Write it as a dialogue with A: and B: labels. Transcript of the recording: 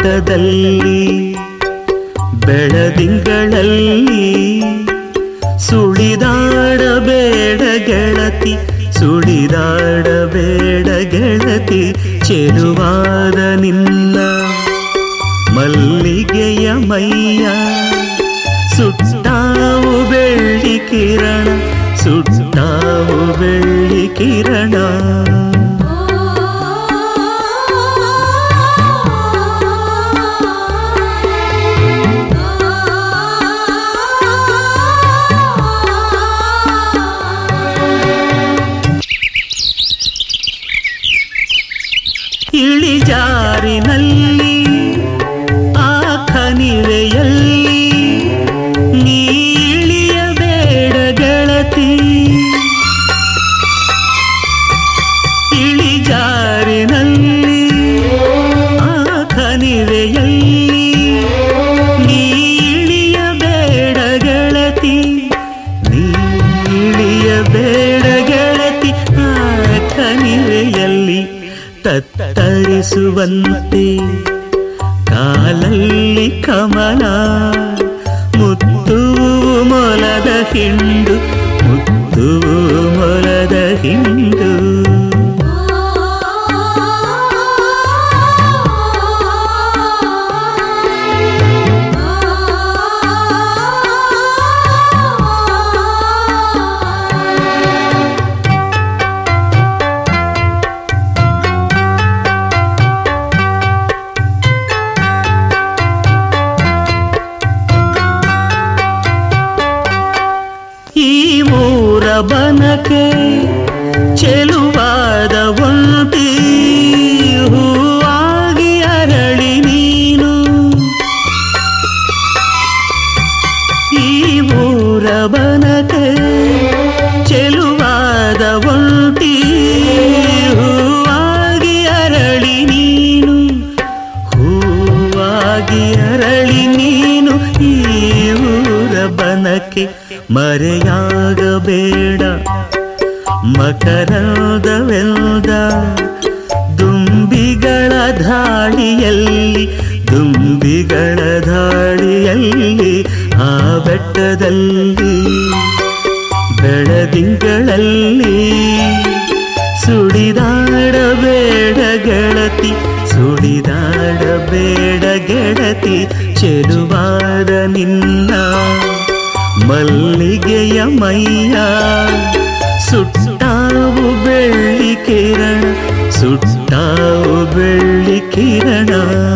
A: ಬೆಟ್ಟದಲ್ಲಿ ಬೆಳದಿಂಗಳಲ್ಲಿ ಸುಳಿದಾಡಬೇಡ ಗೆಳತಿ ಸುಳಿದಾಡಬೇಡ ಗೆಳತಿ ಚೆಲುವಾದ ನಿನ್ನ ಮಲ್ಲಿಗೆಯ ಮೈಯ ಸುಟ್ಟಾವು ಬೆಳ್ಳಿ ಕಿರಣ ಸುಟ್ಟಾವು ಬೆಳ್ಳಿ ಕಿರಣ ಇಳಿಜಾರಿನಲ್ಲಿ ಆ ಕನಿವೆಯಲ್ಲಿ ನೀ ಇಳಿಯಬೇಡ ಗೆಳತಿ ಇಳಿಜಾರಿನಲ್ಲಿ ಆ ಕನಿವೆಯಲ್ಲಿ ನೀ ಇಳಿಯಬೇಡ ಗೆಳತಿ ನೀ ಇಳಿಯಬೇಡ ಗೆಳತಿ ಆ ಕನಿವೆಯಲ್ಲಿ ತತ್ತರಿಸುವಂತೆ ಕಾಲಲ್ಲಿ ಕಮಲ ಮುತ್ತು ಮೊಲದ ಹಿಂಡು ಮುತ್ತು ಮೊಲದ ಹಿಂಡು ಈ ಮೂರ ಬನಕೆ ಚೆಲುವಾದ ಒಂಟಿ ಹೂವಾಗಿ ಅರಳಿ ನೀನು ಈ ಮೂರ ಬನಕೆ ಚೆಲುವಾದ ಒಂಟಿ ಹೂವಾಗಿ ಅರಳಿ ನೀನು ಹೂವಾಗಿ ಅರಳಿ ನೀನು ಈ ಊರ ಬನಕ್ಕೆ ಮರೆಯಾಗಬೇಡ ಮಕರಂದವೆಲ್ದ ದುಂಬಿಗಳ ಧಾಳಿಯಲ್ಲಿ ದುಂಬಿಗಳ ಧಾಳಿಯಲ್ಲಿ ಆ ಬೆಟ್ಟದಲ್ಲಿ ಬೆಳದಿಂಗಳಲ್ಲಿ ಸುಡಿದಾಡಬೇಡ ಗೆಳತಿ ಸುಡಿದಾಡಬೇಡ ಗೆಳತಿ ಚೆಲುವಾದ ನಿನ್ನ ಮಲ್ಲಿಗೆಯ ಮೈಯ ಸುಟ್ಟಾವು ಬೆಳ್ಳಿ ಕಿರಣ ಸುಟ್ಟಾವು ಬೆಳ್ಳಿ ಕಿರಣ